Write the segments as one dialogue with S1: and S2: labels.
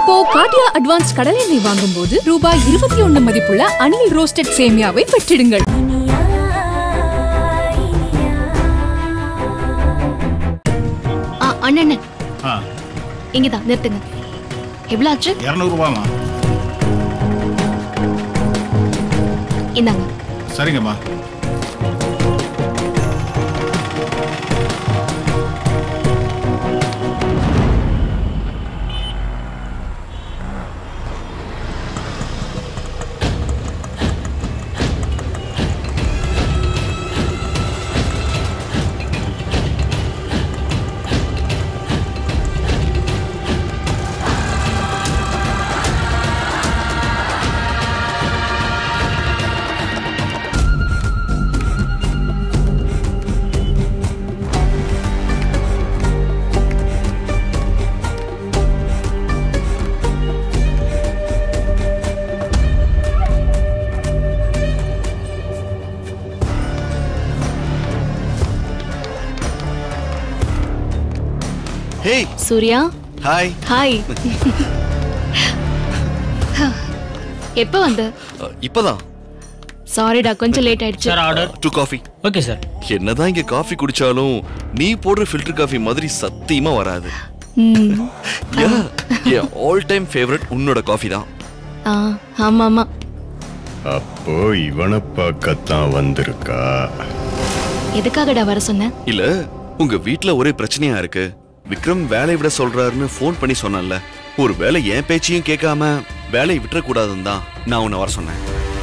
S1: இப்போ காட்டியா அட்வான்ஸ் கடலை எண்ணெய் வாங்கும் போது ரூபாய் இருபத்தி ஒண்ணு மதிப்புள்ள அணில் ரோஸ்டட் சேமியாவை பெற்றிடுங்கள்
S2: ஆ அண்ணன்
S3: ஆ
S2: இங்கதான் நிறுத்துங்க எவ்வளவு ஆச்சு
S3: இரநூறுபாமா
S2: இந்தாங்க
S3: சரிங்கம்மா
S4: ஹேய்
S2: சூர்யா
S4: ஹாய்
S2: ஹாய் எப்போ வந்த
S4: அ, இப்பதான்
S2: சாரிடா கொஞ்சம் லேட் ஆயிடுச்சு
S5: sir order
S4: two coffee
S5: okay sir
S4: என்னதான் இங்க காஃபி குடிச்சாலும் நீ போடுற ஃபில்டர் காஃபி மாதிரி சத்தியமா வராது
S2: ம்,
S4: யா என் ஆல் டைம் ஃபேவரட் உன்னோட காஃபி தான்
S2: ஆ ஆமா ஆமா
S6: அப்போ இவனை பார்க்கத்தான் வந்திருக்கா
S2: எதுக்காகடா வர சொன்ன
S4: இல்ல உங்க வீட்ல ஒரே பிரச்சனையா இருக்கு விக்ரம் வேலையை விட சொல்றாருன்னு ஃபோன் பண்ணி சொன்னேன்ல ஒரு வேலை என் பேச்சையும் கேட்காம வேலையை விட்டுறக்கூடாதுன்னு தான் நான் உன்னை வர சொன்னேன்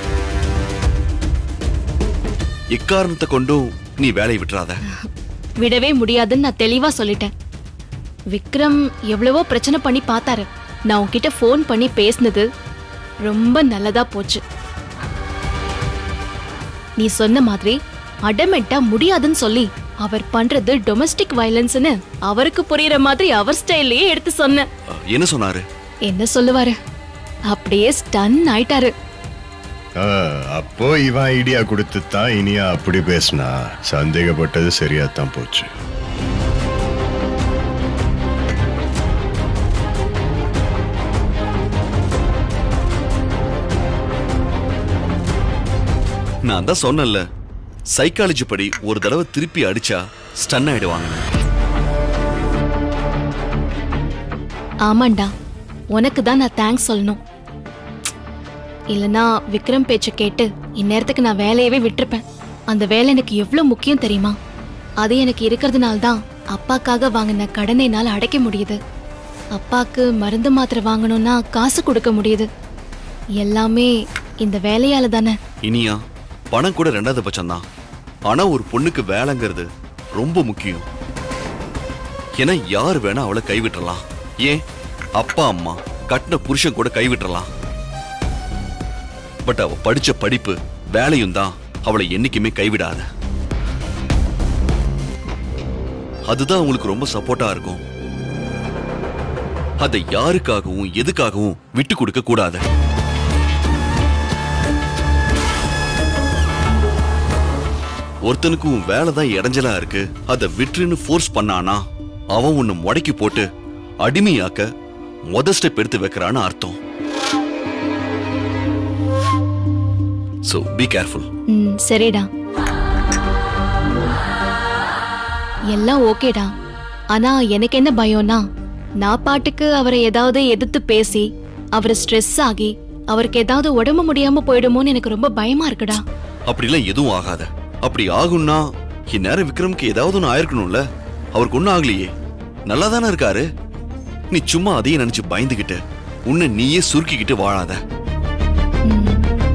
S4: எக்காரணத்தை கொண்டும் நீ வேலையை விட்டுறாத
S2: விடவே முடியாதுன்னு நான் தெளிவா சொல்லிட்டேன் விக்ரம் எவ்வளவோ பிரச்சனை பண்ணி பார்த்தாரு நான் உன்கிட்ட ஃபோன் பண்ணி பேசினது ரொம்ப நல்லதா போச்சு நீ சொன்ன மாதிரி அடமெண்டா முடியாதுன்னு சொல்லி அவர் பண்றது டொமஸ்டிக் வயலன்ஸ்னு அவருக்கு புரியுற மாதிரி அவர் ஸ்டைல்லயே எடுத்து சொன்னேன்
S4: அ, என்ன சொன்னாரு
S2: என்ன சொல்லுவாரு அப்படியே ஸ்டன் ஆயிட்டாரு
S6: ஆ, அப்போ இவன் ஐடியா கொடுத்து தான் இனியா அப்படி பேசினா சந்தேகப்பட்டது சரியாத்தான் போச்சு
S4: நான் தான் சொன்னேன்ல சைக்காலஜி படி ஒரு தடவை திருப்பி அடிச்சா ஸ்டன் ஆயிடுவாங்க
S2: ஆமாண்டா உனக்கு தான் நான் தேங்க்ஸ் சொல்லணும் இல்லனா விக்ரம் பேச்ச கேட்டு இந்நேரத்துக்கு நான் வேலையவே விட்டிருப்பேன் அந்த வேலை எனக்கு எவ்வளவு முக்கியம் தெரியுமா அது எனக்கு இருக்கிறதுனால தான் அப்பாக்காக வாங்கின கடனை என்னால் அடைக்க முடியுது அப்பாக்கு மருந்து மாத்திரை வாங்கணும்னா காசு கொடுக்க முடியுது எல்லாமே இந்த வேலையால தானே
S4: இனியா பணம் கூட ரெண்டாவது பட்சம் தான் ஆனா ஒரு பொண்ணுக்கு வேலைங்கிறது ரொம்ப முக்கியம் ஏன்னா யார் வேணா அவளை கைவிட்டுறலாம் ஏன் அப்பா அம்மா கட்டின புருஷன் கூட கைவிட்டுறலாம் பட் அவ படிச்ச படிப்பு வேலையும் தான் அவளை என்னைக்குமே கைவிடாத அதுதான் உங்களுக்கு ரொம்ப சப்போர்ட்டா இருக்கும் அதை யாருக்காகவும் எதுக்காகவும் விட்டு கொடுக்க கூடாது ஒருத்தனுக்கு உன் வேலை தான் இடைஞ்சலா இருக்கு அதை விட்டுருன்னு ஃபோர்ஸ் பண்ணானா அவன் உன்னை முடக்கி போட்டு அடிமையாக்க முத ஸ்டெப் எடுத்து வைக்கிறான்னு அர்த்தம் சோ பி கேர்ஃபுல்
S2: ம் சரிடா எல்லாம் ஓகேடா ஆனா எனக்கு என்ன பயம்னா நான் பாட்டுக்கு அவரை ஏதாவது எதிர்த்து பேசி அவரை ஸ்ட்ரெஸ் ஆகி அவருக்கு ஏதாவது உடம்பு முடியாம போயிடுமோன்னு எனக்கு ரொம்ப பயமா இருக்குடா
S4: அப்படிலாம் எதுவும் ஆகாத அப்படி ஆகும்னா இந்நேரம் விக்ரம்க்கு ஏதாவது ஒன்று ஆயிருக்கணும்ல அவருக்கு ஒன்றும் ஆகலையே நல்லா தானே இருக்காரு நீ சும்மா அதையும் நினைச்சு பயந்துகிட்டு உன்னை நீயே சுருக்கிக்கிட்டு வாழாத
S2: ம்.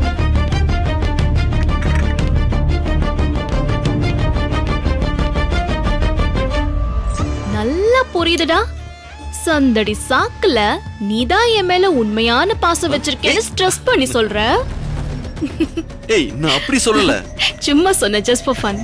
S2: நல்லா புரியுதுடா சந்தடி சாக்குல நீதான் என் மேல உண்மையான பாசம் வச்சிருக்கேன்னு ஸ்ட்ரெஸ் பண்ணி சொல்ற
S4: ஏய் நான் அப்படி சொல்லல
S2: சும்மா சொன்ன ஜஸ்ட் ஃபார் ஃபன்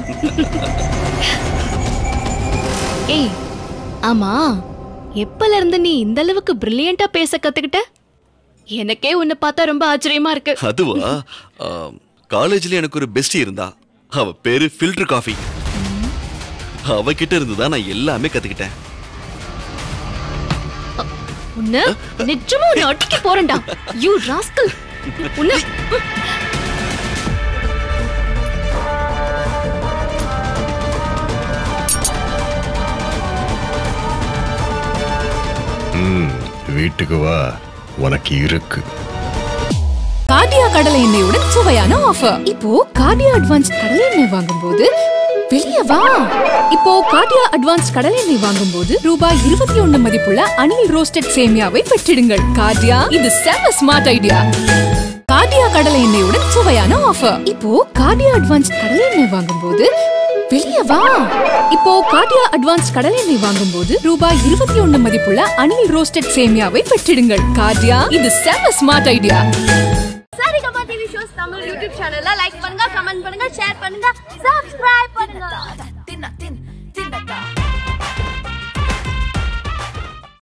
S2: ஏய் ஆமா எப்பல இருந்து நீ இந்த அளவுக்கு பிரில்லியண்டா பேச கத்துக்கிட்ட எனக்கே உன்னை பார்த்தா ரொம்ப ஆச்சரியமா இருக்கு
S4: அதுவா ஆம், காலேஜ்ல எனக்கு ஒரு பெஸ்டி இருந்தா அவ பேரு ஃபில்டர் காஃபி அவகிட்ட இருந்து தான் நான் எல்லாமே கத்துக்கிட்டேன்
S2: உன்ன நிஜமா உன்னை அடிக்க போறேன்டா யூ ராஸ்கல் உன்ன
S6: ம் வீட்டுக்கு வா உனக்கு இருக்கு
S1: கார்டியா கடலை எண்ணெயுடன் சுவையான ஆஃபர் இப்போ கார்டியா அட்வான்ஸ் கடலை எண்ணெய் வாங்கும்போது வெளிய வா இப்போ கார்டியா அட்வான்ஸ் கடலை எண்ணெய் வாங்கும்போது ரூபாய் இருபத்தி ஒண்ணு மதிப்புள்ள அணில் ரோஸ்டட் சேமியாவை பெற்றிடுங்கள் கார்டியா இது செம ஸ்மார்ட் ஐடியா கார்டியா கடலை எண்ணெயுடன் சுவையான ஆஃபர் இப்போ கார்டியா அட்வான்ஸ் கடலை எண்ணெய் வாங்கும்போது வெளிய வா இப்போ கார்டியா அட்வான்ஸ் கடலை எண்ணெய் வாங்கும்போது ரூபாய் இருபத்தி ஒண்ணு மதிப்புள்ள அணில் ரோஸ்டட் சேமியாவை பெற்றிடுங்கள் கார்டியா இது செம smart idea
S3: Saregama TV shows Tamil YouTube சேனல்ல லைக் பண்ணுங்க கமெண்ட் பண்ணுங்க ஷேர் பண்ணுங்க சப்ஸ்கிரைப் பண்ணுங்க